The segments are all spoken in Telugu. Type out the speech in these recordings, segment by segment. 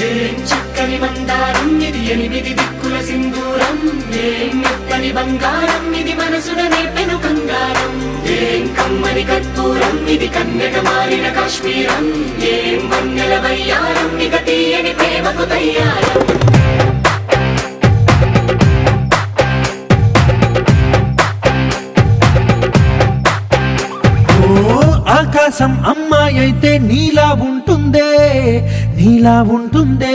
ఏం చక్కని మందారం ఇది ఎనిమిది దిక్కుల సింధూరం ఏం మెత్తని బంగారం ఇది మనసున నేపెను కంగారం ఏం కమ్మని కర్పూరం ఇది కన్యక మారిన కాశ్మీరం ఏం వన్నెల వయ్యారం ఇక తీయని ప్రేమకు తయ్యారం ఓ ఆకాశం అమ్మాయి అయితే నీలా ఉంటుందే నీలా ఉంటుందే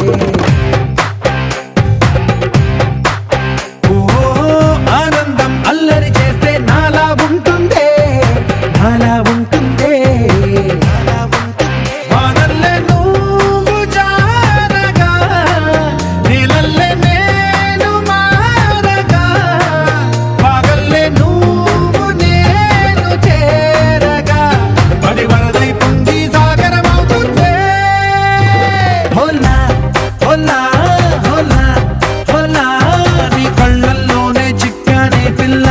ఓ ఆనందం అల్లరి చేస్తే నాలా ఉంటుందే నాలా ఉంటుందే వానల్లే నువ్వు జారగా నీలల్లే నేను మారగా పగల్లే నువ్వు నేను చేరగా పడి వరదై పొంగి సాగరమవుతుందే హోలా హోలా హోలా హోలా నీ కళ్ళల్లోనే చిక్కానే పిల్ల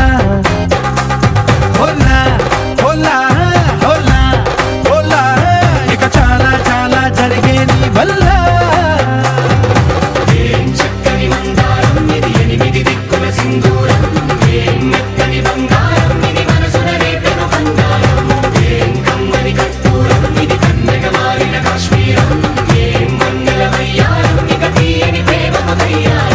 హోలా హోలా హోలా హోలా ఇక చాలా చాలా జరిగే నీ వల్ల ఏం చక్కని మందారం ఇది ఎనిమిది దిక్కుల సింధూరం ఏం మెత్తని బంగారం ఇది మనసున రేపెను బంగారం ఏం కమ్మని కర్పూరం ఇది కన్నెగ మారిన కాశ్మీరం ఏం వన్నెల వయ్యారం ఇక తీయని ప్రేమకు తయ్యారం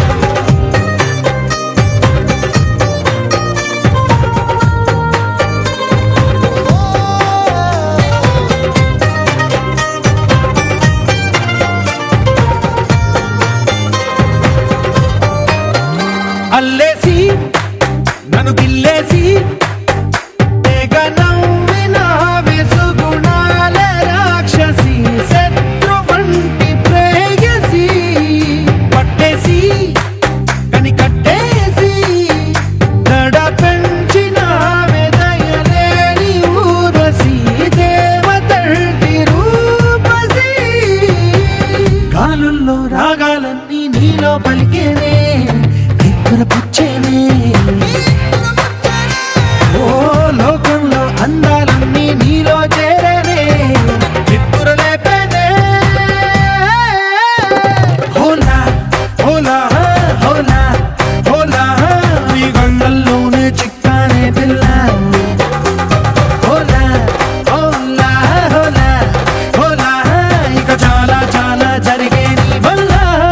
అల్లేసి నన్ను గిల్లేసి తెగ నవ్విన వెసుగుణాల రాక్షసి శత్రు వంటి ప్రేయసి పట్టేసి కని కట్టేసి దడ పెంచిన వెదయలేని ఊరసి దేవతల్లి రూపసి గాలుల్లో రాగాలన్నీ నీలో పలికేనే నిద్ర పుచ్చేనే ఓ లోకంలో అందాలన్నీ నీలో చేరనే నిద్ర లేపేనే హోలా హోలా హోలా హోలా నీ గంగల్లోనే చిక్కానే పిల్ల హోలా హోలా హోలా హోలా ఇక చాలా చాలా జరిగే నీ వల్ల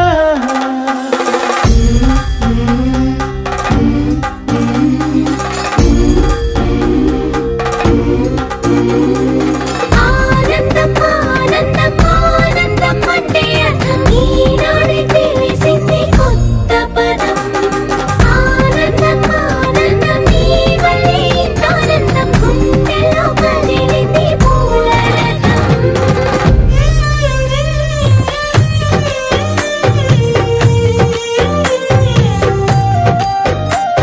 ఆనందం ఆనందం ఆనందం అంటే అర్థం ఈనాడే తెలిసింది కొత్త పదం ఆనందం ఆనందం నీ వల్లే ఇంత ఆనందం గుండెలో కదిలింది పూలరథం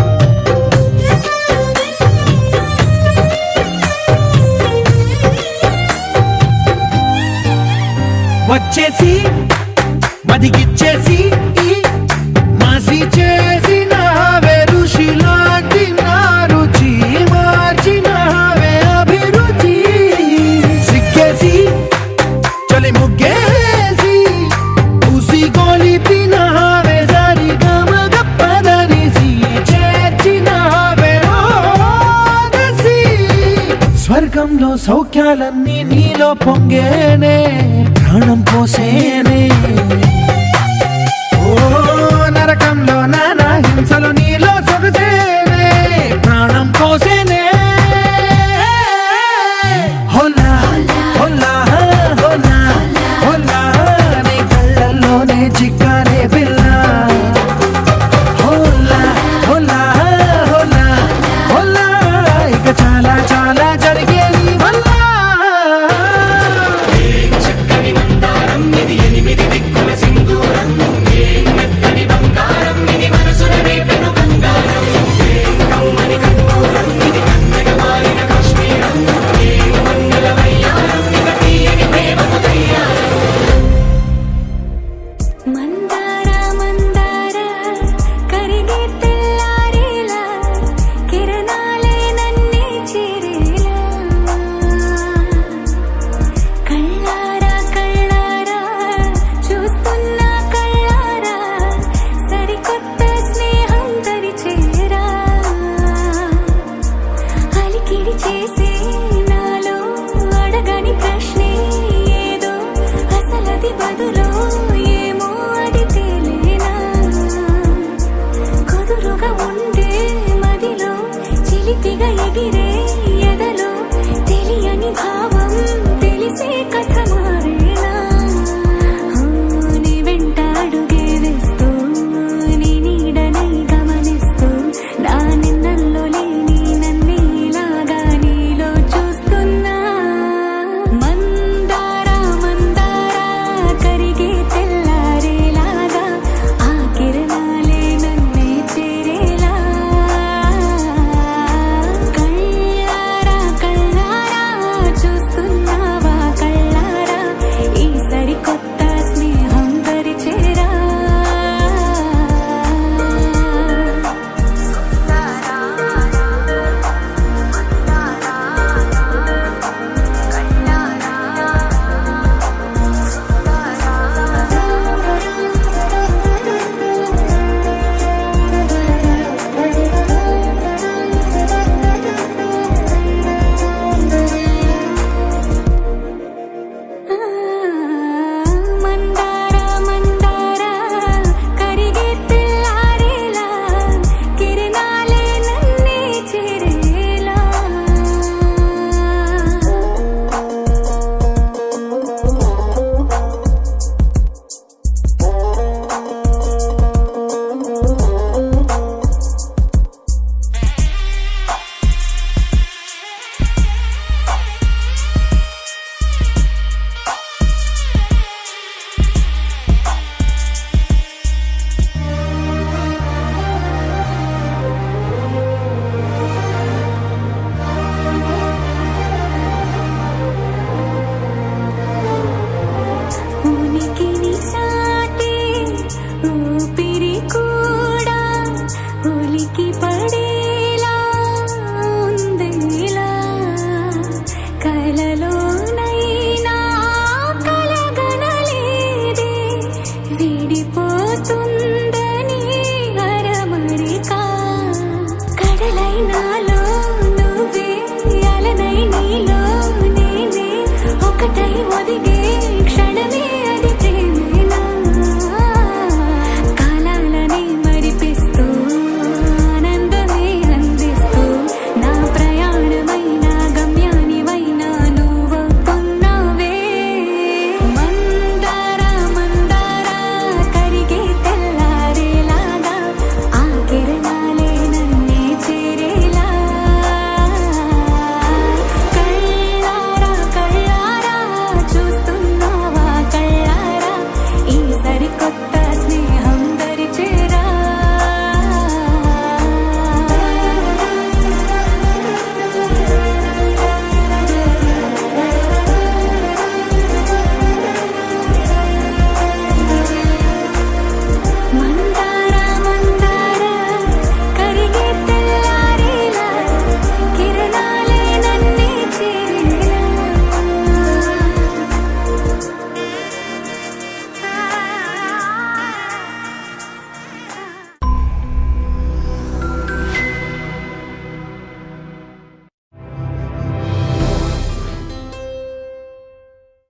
వచ్చేసి మదిగిచ్చేసి ఈ మాసి చేసిన ఋషిలాంటి నా రుచి మార్చినవే అభిరుచి సిగ్గేసి చలి ముగ్గేసి ఉసి గొలిపినవే సరి గమగ పదనిసి చేర్చినవే ఓదసి స్వర్గంలో సౌఖ్యాలన్నీ నీలో పొంగేనే ప్రాణం పోసేనే ఓ నరకంలో నానా హింసలు నీలో సొగసేనే ప్రాణం పోసేనే హోలా హోలా హోలా హోలా నీ కళ్ళల్లోనే చిక్కానే పిల్ల హోలా హోలా హోలా హోలా ఇక చాలా చాలా జరిగే నీ వల్ల చక్కని మందారం ఇది ఎనిమిది దిక్కుల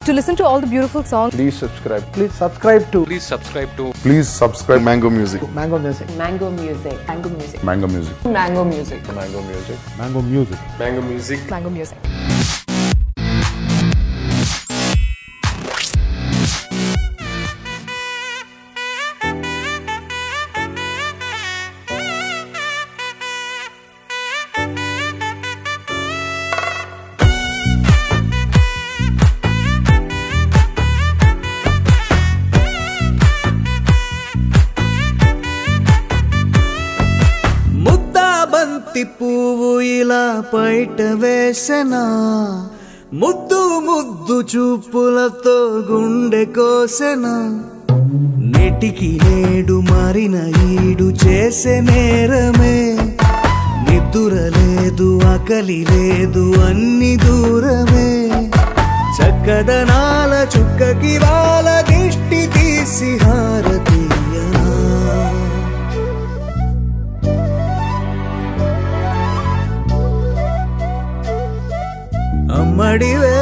To listen to all the beautiful songs, Please subscribe. Please subscribe to Please subscribe to Please subscribe Mango Music. Mango Music. Mango Music, Mango Music, Mango Music. Mango Music, Mango Music. Mango Music. Mango Music. Mango Music. ముద్దా బంతి పువ్వు ఇలా బయట వేసెనా ముద్దు ముద్దు చూపులతో గుండె కోసెనా నెటికి నేడు మారిన ఈడు చేసే నేరమే నిద్దుర లేదు ఆకలి లేదు అన్ని దూరమే చక్కదనాల చుక్కకి వాళ్ళ దిష్టి తీసి హారతీయనా అమ్మడివే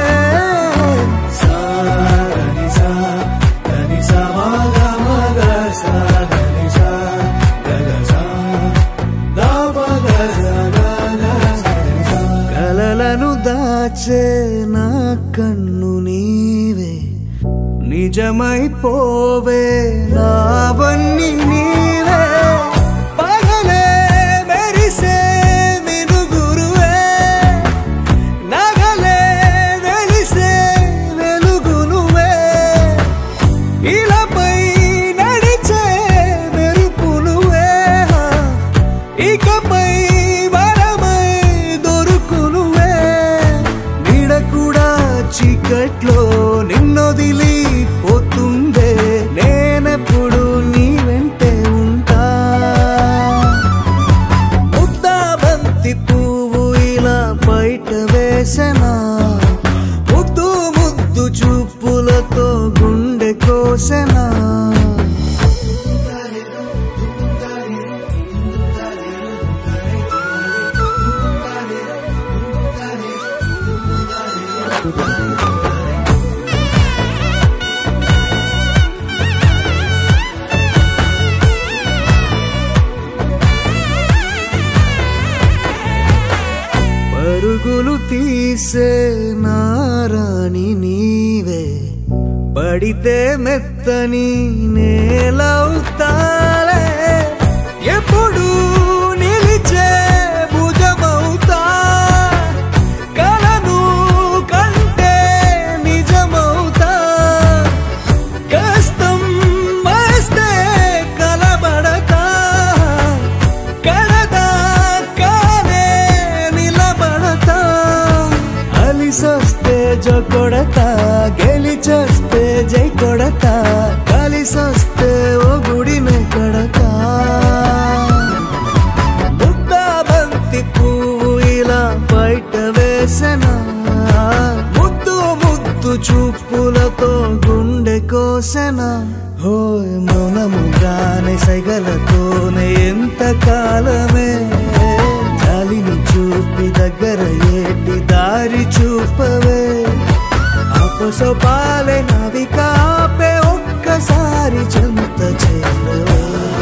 సాగని సా గని సా మగ మగ సా గని సా గగ సా దా మగ సా గగ సా గని సా. కలలను దాచే నా కన్ను నీవే నిజమైపోవే నావన్నీ నీవే పగలే మెరిసే మినుగురువే నగలే వెలిసే వెలుగు నువ్వే ఇలాపై నడిచే మెరుపు నువ్వే ఇకపై వరమై దొరుకు నువ్వే నీడ కూడా చీకట్లో నిన్నొదిలి పోతుందే నేనెప్పుడు నీ వెంటే ఉంటా ముద్దా బంతి పువ్వు ఇలా బయట వేసెనా ముద్దు ముద్దు చూపులతో గుండె కోసెనా పరుగులు తీసే నారాణి నీవే పడితే మెత్తని నేలవుతాలే ఎప్పుడు నిలిచే భుజమవుతా కలను కంటే నిజమవుతా కష్టం వస్తే కలబడతా కడదా కానే నిలబడతా అలిసొస్తే జో కొడతా గెలిచొస్తే జై కొడతా కలిసొస్తే ఓ గుడినే కడతా ముద్దా బంతి పువ్వు ఇలా బయట వేసెనా ముద్దు ముద్దు చూపులతో గుండె కోసెనా హోయ్ మౌనముగానే సైగలతోనే ఎంత కాలమే జాలిని చూపి దగ్గర ఏటి దారి చూపవే అపసోపాలే నవిక ఆపే ఒక్కసారి చెంత చేరవే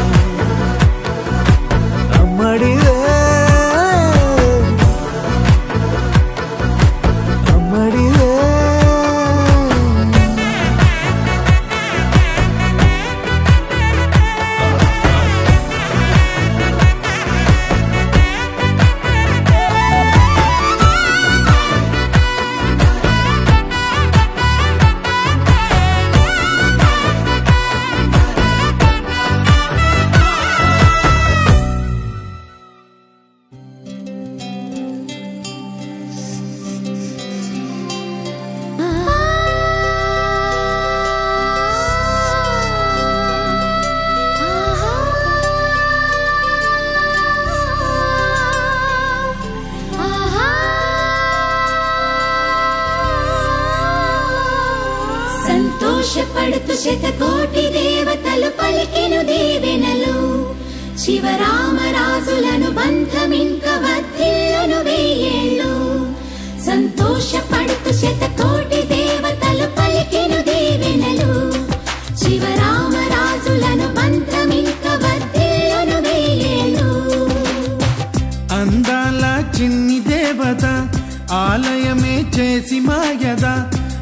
అమ్మడివే అమ్మడివే సంతోషపడుతు శతకోటి దేవతలు పలికెను దేవెనలు శివరామరాజులను బంధమింక వర్ధిల్లును వేయేళ్ళు సంతోషపడుతు శతకోటి దేవతలు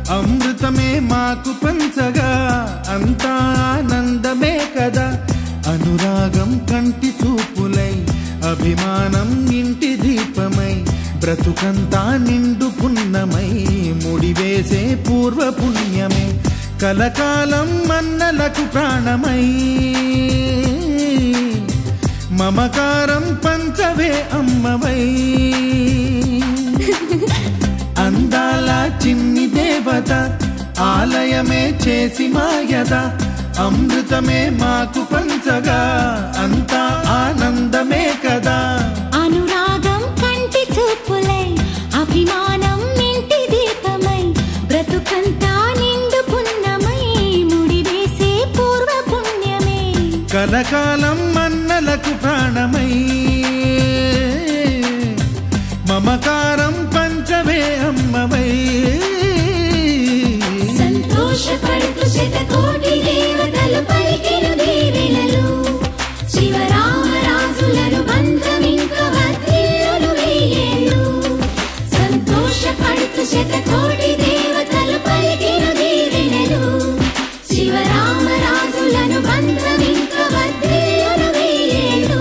అమృతమే మాకు పంచగా అంతా ఆనందమే కదా అనురాగం కంటి చూపులై అభిమానం ఇంటి దీపమై బ్రతుకంతా నిండు పున్నమై ముడివేసే పూర్వ పుణ్యమే కలకాలం మన్నలకు ప్రాణమై మమకారం పంచవే అమ్మవై అందాల చిన్ని దేవత ఆలయమే చేసి మాయద అమృతమే మాకు పంచగా అంతా ఆనందమే కదా అనురాగం కంటి చూపులై అభిమానం ఇంటి దీపమై బ్రతుకంతా నిండు పున్నమై ముడివేసే పూర్వ పుణ్యమే కలకాలం మన్నలకు ప్రాణమై మమకారం పంచవే అమ్మవై సంతోషపడుతూ శతకోటి దేవతలు పలికిన దీవెనలు శివరామరాజులను బంధమింక వర్ధిల్లును వెయ్యేళ్ళు సంతోషపడుతూ శతకోటి దేవతలు పలికిన దీవెనలు శివరామరాజులను బంధమింక వర్ధిల్లును వెయ్యేళ్ళు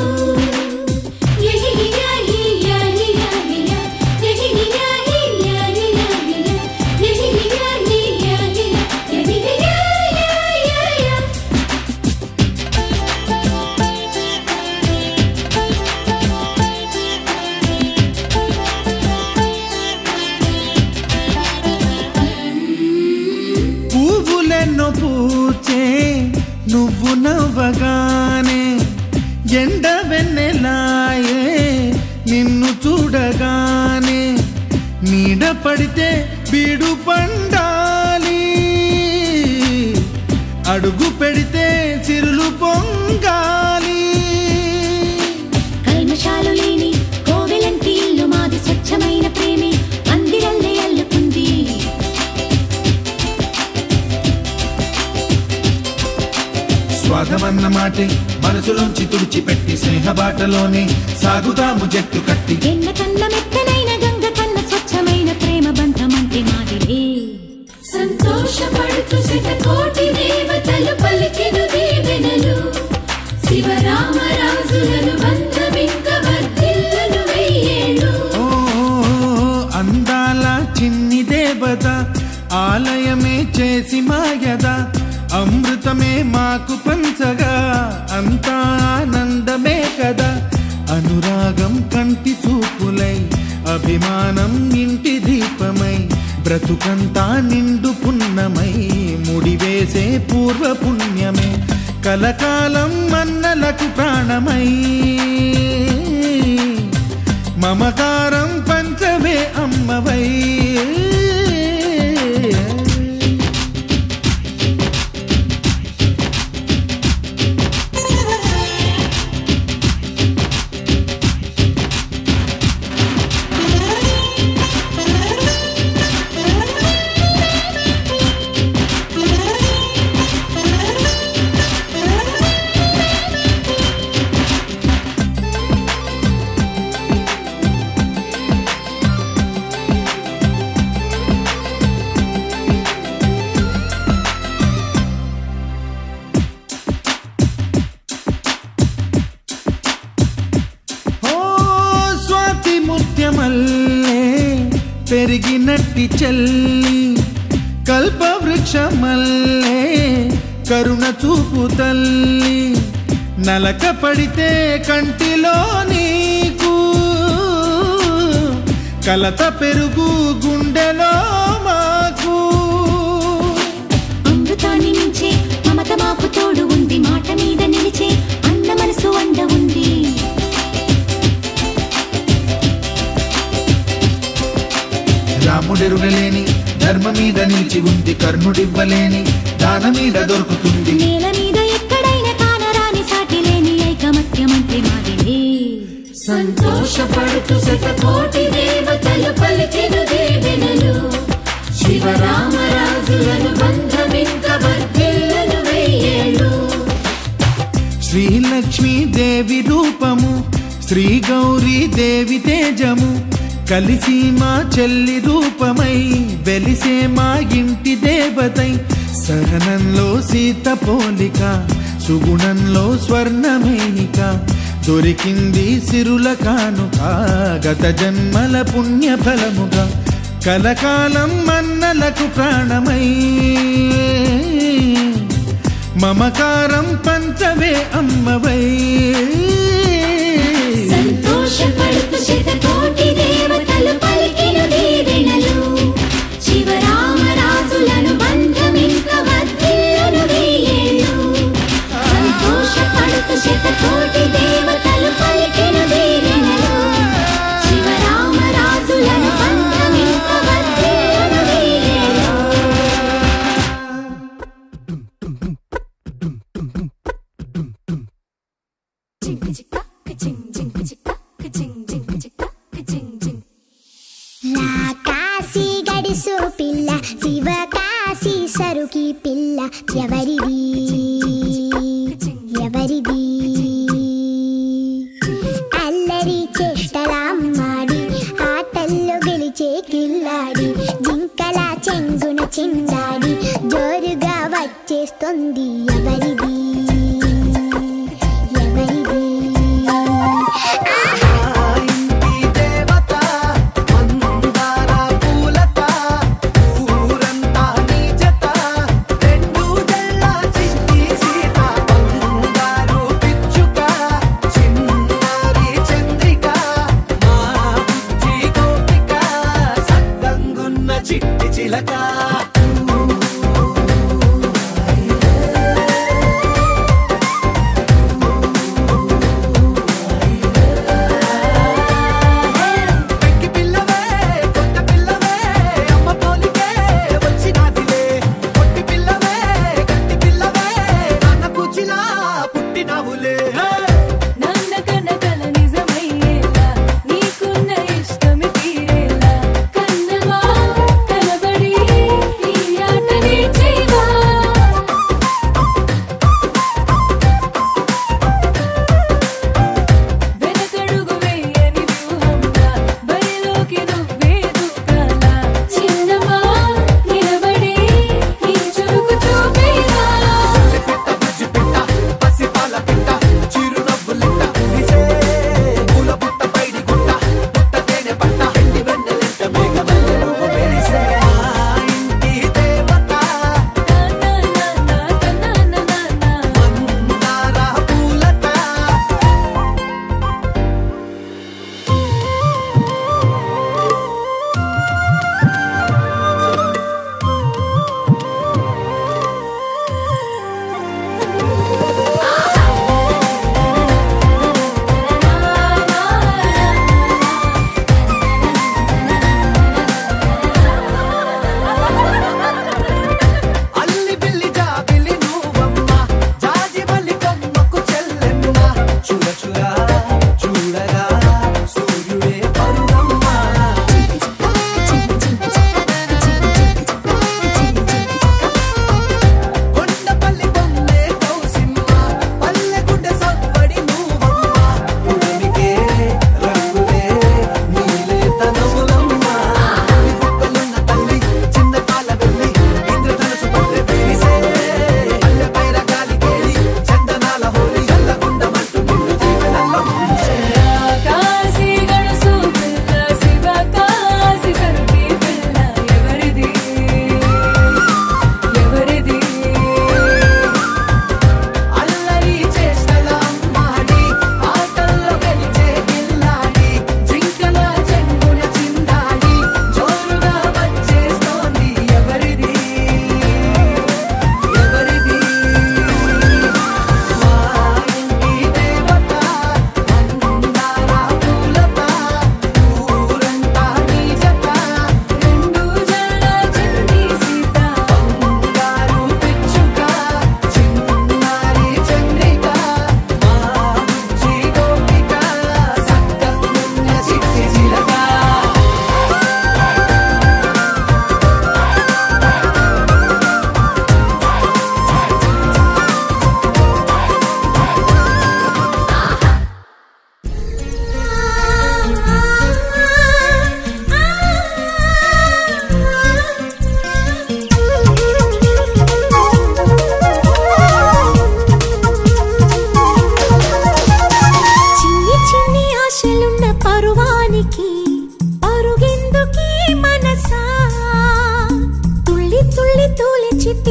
పువ్వులెన్నో పూచే నువ్వు నవ్వగానే ఎండ వెన్నెలాయే నిన్ను చూడగానే నీడ పడితే బీడు పండాలి అడుగు పెడితే చిరులు పొంగాలి కల్మషాలు లేని కోవెలంటి ఇల్లు మాది స్వచ్ఛమైన ప్రేమే అందిరల్లే అల్లుకుంది స్వాగమన్న మాటే మనసులోంచి తుడిచిపెట్టి స్నేహబాటలోనే సాగుతాము జట్టు కట్టి ఎన్న కన్న మెత్తనైన గంగ కన్న స్వచ్ఛమైన ప్రేమ బంధమంటే మాదిలే సంతోషపడుతూ శతకోటి దేవతలు పలికిన దీవెనలు శివరామరాజులను బంధమింక వర్ధిల్లును వెయ్యేళ్ళు ఓ అందాల చిన్ని దేవత ఆలయమే చేసి మాయద అమృతమే మాకు పంచగా అంతా ఆనందమే కదా అనురాగం కంటి చూపులై అభిమానం ఇంటి దీపమై బ్రతుకంతా నిండు పున్నమై ముడివేసే పూర్వ పుణ్యమే కలకాలం మన్నలకు ప్రాణమై మమకారం పంచవే అమ్మవై ఓ స్వాతి ముత్యమల్లే పెరిగినట్టి చెల్లి కల్పవృక్షమల్లే కరుణ చూపు తల్లి నలక పడితే కంటిలో నీకు కలత పెరుగు గుండెలో మాకు అమృతాన్ని మించే మమత మాకు తోడు ఉంది మాట మీద నిలిచే అన్న మనసు అండ ఉంది రాముడెరుగలేని ధర్మ మీద నిలిచి ఉంది కర్ణుడివ్వలేని దాన మీద దొరుకుతుంది నేల మీద ఎక్కడైనా కానరాని సాటి లేని ఐకమత్యమంటే మాదిలే సంతోషపడుతూ శతకోటి దేవతలు పలికిన దీవెనలు శివరామరాజులను బంధమింక వర్ధిల్లును వెయ్యేళ్ళు శ్రీలక్ష్మీ దేవి రూపము శ్రీ గౌరీ దేవి తేజము కలిసి మా చెల్లి రూపమై వెలిసే మా ఇంటి దేవతై సహనంలో సీత పోలిక సుగుణంలో స్వర్ణమేనిక దొరికింది సిరుల కానుక గత జన్మల పుణ్య ఫలముగా కలకాలం మన్నలకు ప్రాణమై మమకారం పంచవే అమ్మవై సంతోషపడుతు శతకోటి దేవతలు పలికిన దీవెనలు శివరామరాజులను బంధమింక వర్ధిల్లును వెయ్యేళ్ళు సంతోషపడుతు శతకోటి దేవతలు పలికిన దీవెనలు శివరామరాజులను బంధమింక వర్ధిల్లును వెయ్యేళ్ళు కాశీ గడిసు పిల్ల శివ కాశీ సరుకి పిల్ల ఎవరిది ఎవరిది అల్లరి చేష్టలామ్మాడి ఆటల్లో గెలిచే కిల్లాడి జింకల చెంగున చిందాడి జోరుగా వచ్చేస్తుంది ఎవరిది ఎవరిది ఆహా ఇంటి దేవత మందార పూలత ఊరంతా నీ జత రెండు జల్ల చిట్టి సీత బంగారు పిచ్చుక చిన్నారి చంద్రిక మా బుజ్జి గోపిక సక్కంగున్న చిట్టి చిలక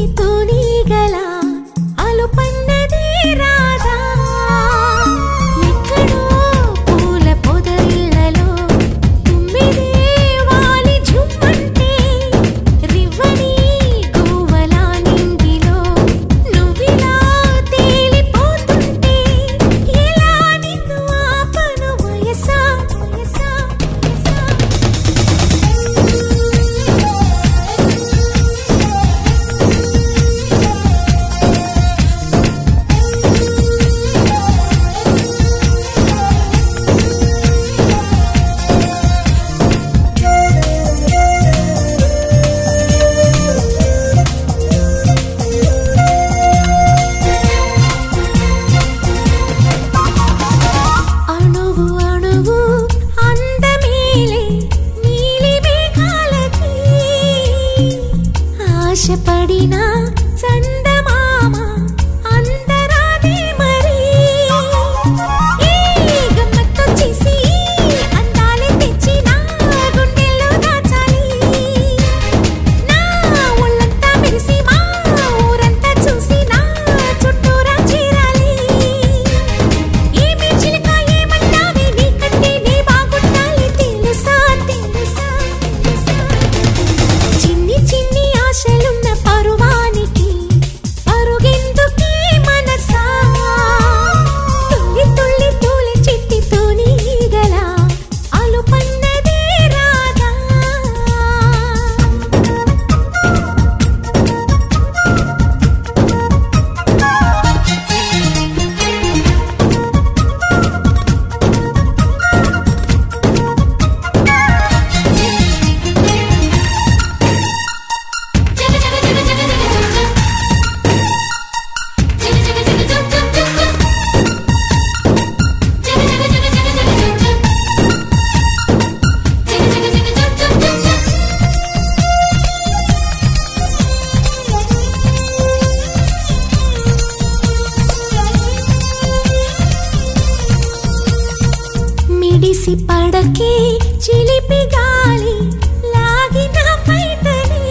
చిట్టి తూనీగల అలుపన్నది రాధా ఎక్కడో పూల పొదరిళ్ళలో తుమ్మిదే వాలి ఝుమ్మంటే రివ్వని గువ్వలా నింగిలో నువ్విలా తేలిపోతుంటే ఎలా నిన్ను ఆపను వయసా వయసా వయసా అణువు అణువు అందమేలే నీలి మేఘాలకి ఆశపడిన చందమామ అందరాదే మరి ఈ గమ్మత్తు చేసి అందాలే తెచ్చి నా గుండెల్లో దాచాలి నా ఒళ్ళంతా మెరిసి మా ఊరంతా చూసి నా చుట్టూరా చేరాలి ఏమి చిలక ఏమంటావే నీకంటే నే బాగుండాలి తెలుసా తెలుసా తెలుసా చిన్ని చిన్ని ఆశలున్న పరువానికి పరుగెందుకే మనసా తుల్లి తుల్లి తూలి చిట్టి తూనీగల అలుపన్నదే రాదా మిడిసి పడకే చిలిపి గాలి లాగిన బయటనే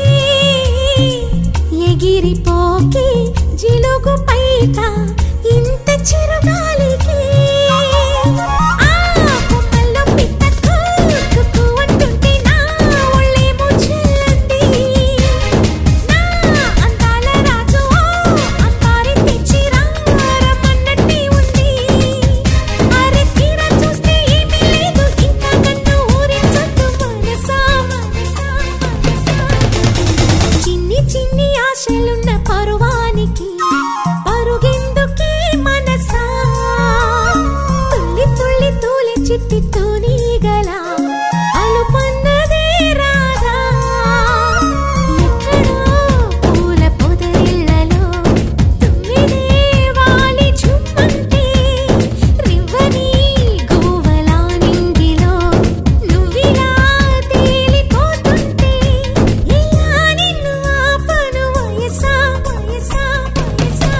ఎగిరిపోకే జిలుగు పైట ఇంత చిరుగాలికి ఆ కొమ్మల్లో పిట్ట కుక్కు అంటుంటే నా ఒళ్ళేమో చెల్లండి నా అందాల రాజు అంబారి తెచ్చి రమ్మన్నట్టే ఉంది అరే తీరా చూస్తే ఏమీ లేదు ఇంకా కన్ను ఊరించొద్దు మనసా మనసా మనసా చిన్ని చిన్ని ఆశలున్న పరువానికి పరుగెందుకే మనసా తుల్లి తుల్లి తూలి చిట్టి తూనీగల అలుపన్నదే రాధా ఎక్కడో పూల పొదరిళ్ళలో తుమ్మిదే వాలి ఝుమ్మంటే రివ్వని గువ్వలా నింగిలో నువ్విలా తేలిపోతుంటే ఎలా నిన్ను ఆపను వయసా వయసా వయసా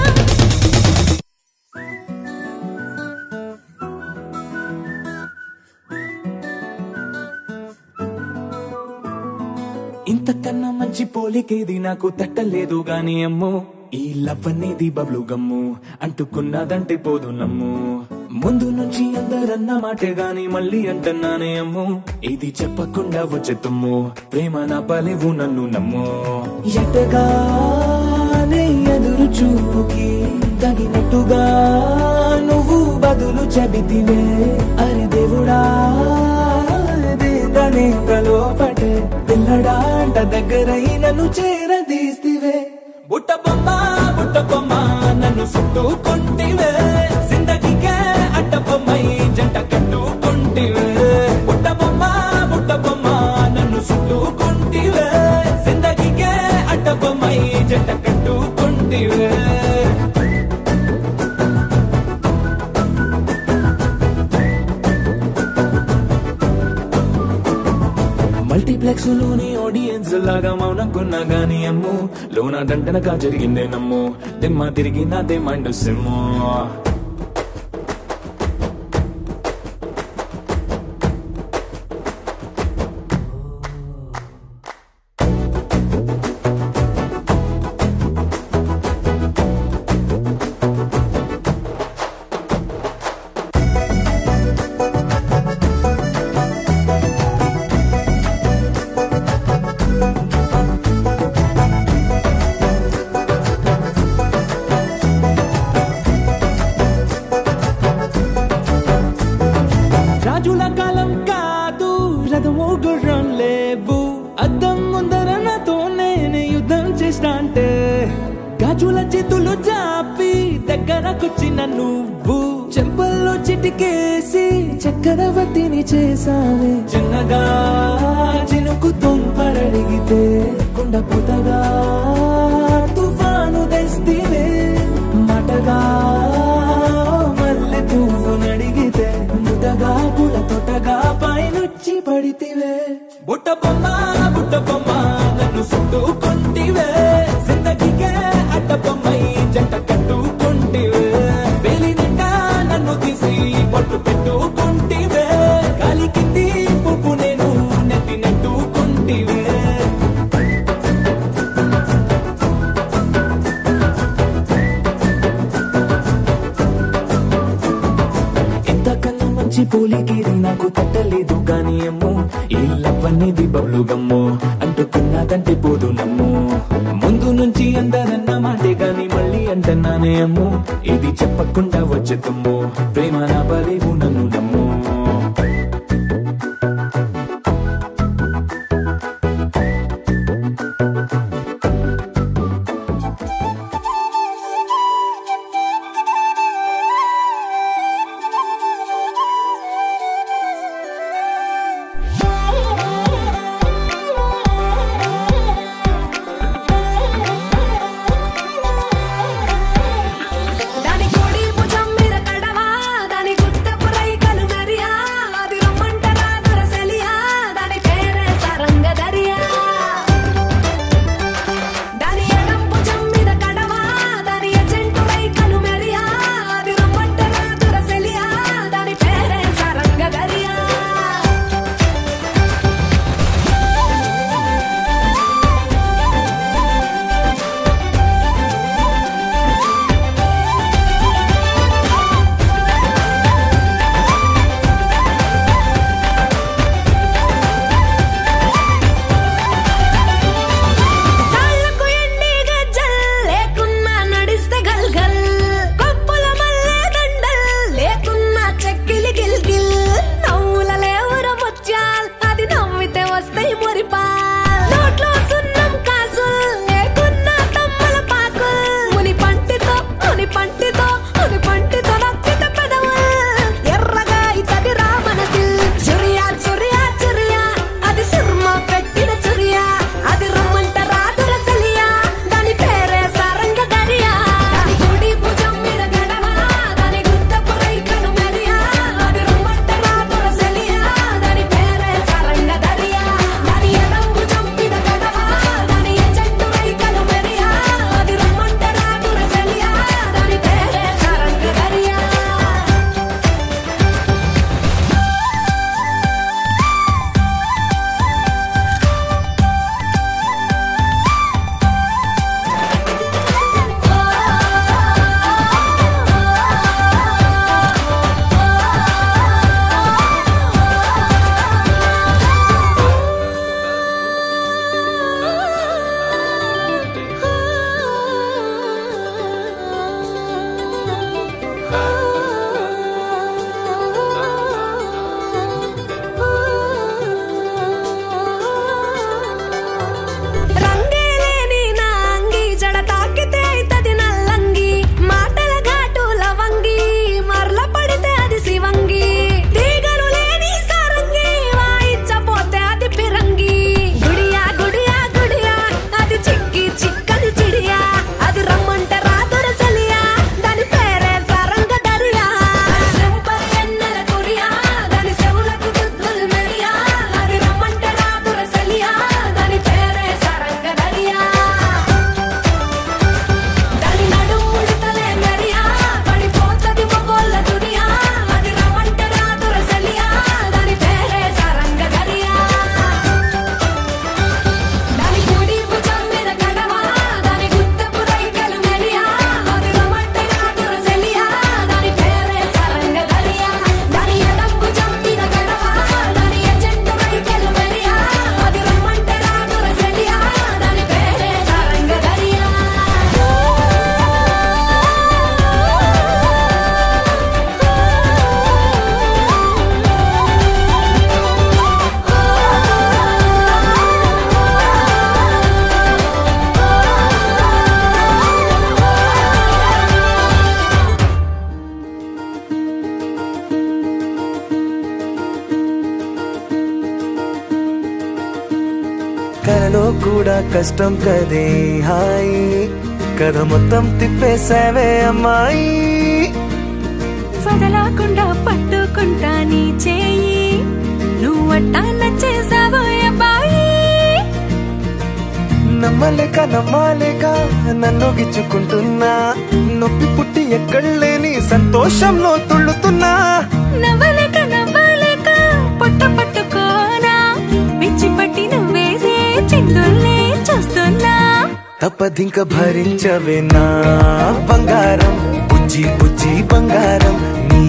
ఇంతకన్నా మంచి పోలికేది నాకు తట్టలేదు గాని అమ్మో ఈ లవ్ అనేది బబ్లు గమ్ము అంటుకున్నదంటే పోదు నమ్ము ముందు నుంచి అందరన్న మాటే గాని మళ్ళీ అంటున్నానే అమ్ము ఇది చెప్పకుండా వచ్చే తుమ్ము ప్రేమ నా పలేవు నన్ను నమ్ము ఎటగానే ఎదురు చూపుకి తగినట్టుగా నువ్వు బదులు చెబితివే అరి దేవుడా దీదనే లోపటే పిల్లడా అంట దగ్గరై నన్ను చేరదీస్తివే బుట్ట బొమ్మ బుట్ట బొమ్మ నన్ను చుట్టుకుంటివే జిందగీకే అడ్డ బొమ్మై జంట కట్టుకుంటివే బుట్ట బొమ్మ బుట్ట బొమ్మ నన్ను చుట్టుకుంటివే జిందగీకే అడ్డ బొమ్మై జంట కట్టుకుంటివే మల్టీప్లెక్స్ లోని ఆడియన్స్ లాగా మౌనంకున్నా గానీ అమ్ము లోన దండనగా జరిగిందే నమ్ము దిమ్మ తిరిగి నాదే మైండ్ సిమ్ము ఇష్ట అంటే గాజుల చేతులు జాపి దగ్గరకొచ్చిన నువ్వు చెంపల్లో చిటికేసి చక్రవర్తిని చేసావే చిన్నగా చినుకు తుంపరడిగితే కుండ పుటగా తుఫాను తెస్తివే మటగా మల్లె పువ్వు నడిగితే ముదగా పుల తొటగా పైనొచ్చి పడితివే బుట్ట బొమ్మ బుట్ట బొమ్మ నన్ను చుట్టుకుంటివే జిందగీకే అడ్డ బొమ్మై జంట కట్టుకుంటివే వేలి నిండా నన్ను తీసి పట్టు పెట్టుకుంటివే గాలి కింది పువ్వు నేను నెత్తి నెట్టుకుంటివే ఇంతకన్నా మంచి పోలికేది నాకు తట్టలేదు కానీ అమ్మో ఈ లవ్ అనేది బబ్లు గమ్మో అంటుకున్నదంటే పోదు నమ్ము ముందు నుంచి అందరన్న మాటే గాని మళ్ళీ అంటున్నానే అమ్మో ఇది చెప్పకుండా వచ్చే తుమ్ము ప్రేమ నా పలేవు నన్ను నమ్ము దాని కోడి భుజం మీద కడవా దాని గుట్టపు రైకలు మెరి కష్టం కదే హాయి కథ మొత్తం తిప్పేసావే అమ్మాయి వదలకుండా పట్టుకుంటా నీ చేయి నువ్వట్టా నచ్చేసావో అబ్బాయి నమ్మలేక నమ్మలేక నన్ను గిచ్చుకుంటున్నా నొప్పి పుట్టి ఎక్కడలేని సంతోషంలో తుళ్ళుతున్నా నవ్వలేక నవ్వలేక పొట్ట పట్టుకోనా పిచ్చి పట్టి నువ్వేసే చిందుల్ని చూస్తున్నా తప్పదింక భరించవే నా బంగారం బుజ్జి బుజ్జి బంగారం నీ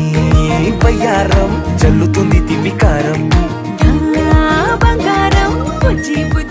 బయ్యారం చల్లుతుంది తివికారం ఆ బంగారం బుజ్జి బుజ్జి